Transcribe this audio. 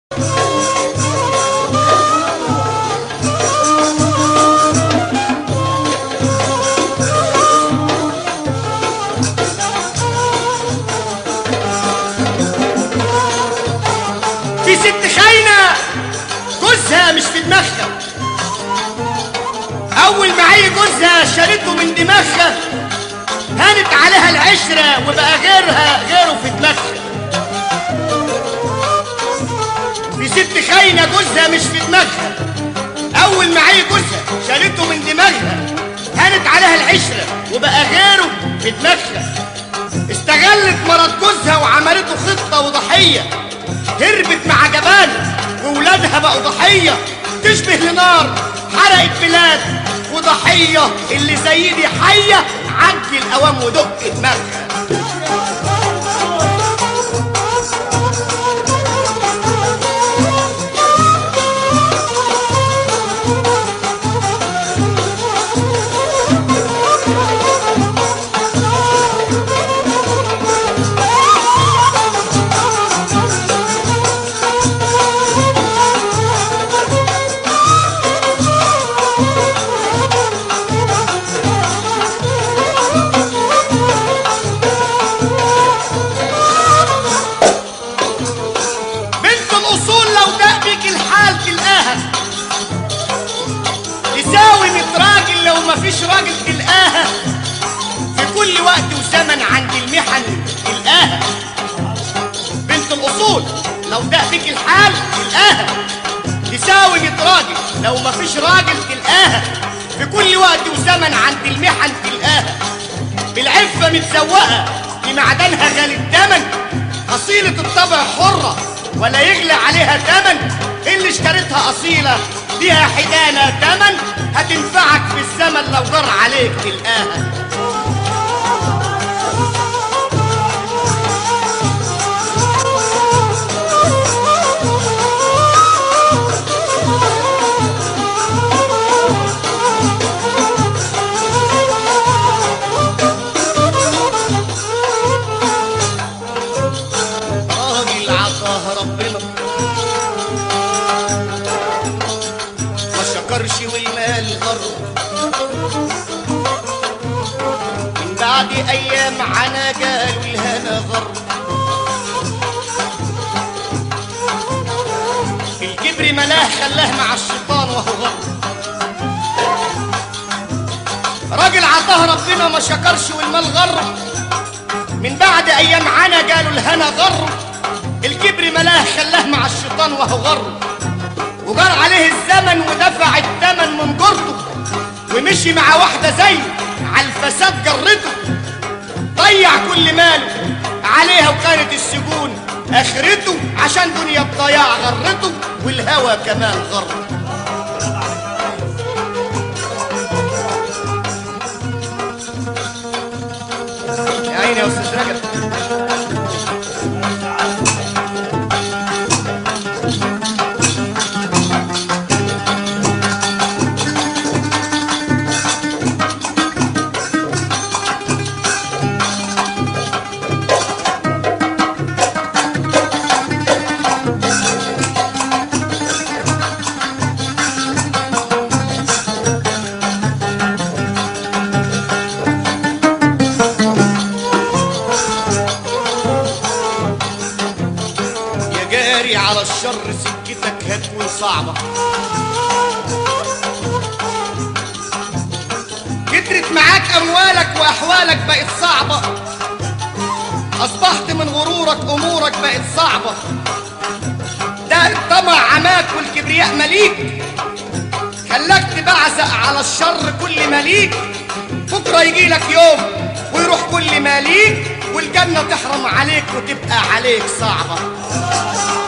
في ست خاينة جوزها مش في دماغها أول ما عي جوزها شالته من دماغها هانت عليها العشرة وبقى غيرها غيره في دماغها في ست خاينة جوزها مش في دماغها أول ما عي جوزها شالته من دماغها هانت عليها العشرة وبقى غيره في دماغها استغلت مرض جوزها وعملته خطة وضحية هربت مع جبان وولادها بقوا ضحية تشبه لنار حرقت بلاد وضحية اللي زي دي حية عدي الأوام ودق دماغها بنت الأصول لو داق بيك الحال تلقاها تساوي ميت راجل لو مفيش راجل تلقاها في كل وقت وزمن عند المحن تلقاها بنت الأصول لو داق بيك الحال تلقاها تساوي ميت راجل لو مفيش راجل تلقاها في كل وقت وزمن عند المحن تلقاها بالعفة متزوقة بمعدنها غالي الثمن أصيلة الطبع حرة ولا يغلى عليها تمن اللي اشتريتها أصيلة ليها حدانة تمن هتنفعك في الزمن لو جر عليك تلقاها راجل عطاه ربنا ما شكرش والمال غر من بعد ايام عنا قالوا الهنا غر الكبر ملاه خلاه مع الشيطان وهو غر راجل عطاه ربنا ما شكرش والمال غر من بعد ايام عنا قالوا الهنا غر الكبر ملاه خلاه مع الشيطان وهو غر وجار عليه الزمن ودفع الثمن من جرته ومشي مع واحدة زيه على الفساد جرته ضيع كل ماله عليها وكانت السجون اخرته عشان دنيا الضياع غرته والهوى كمان غره يا عيني يا استاذ رجب يا جاري على الشر سكتك هتكون صعبة كترت معاك أموالك وأحوالك بقت صعبة أصبحت من غرورك أمورك بقت صعبة ده الطمع عماك والكبرياء مليك خلاك تبعزق على الشر كل مليك بكرة يجيلك يوم ويروح كل ماليك والجنة تحرم عليك وتبقى عليك صعبة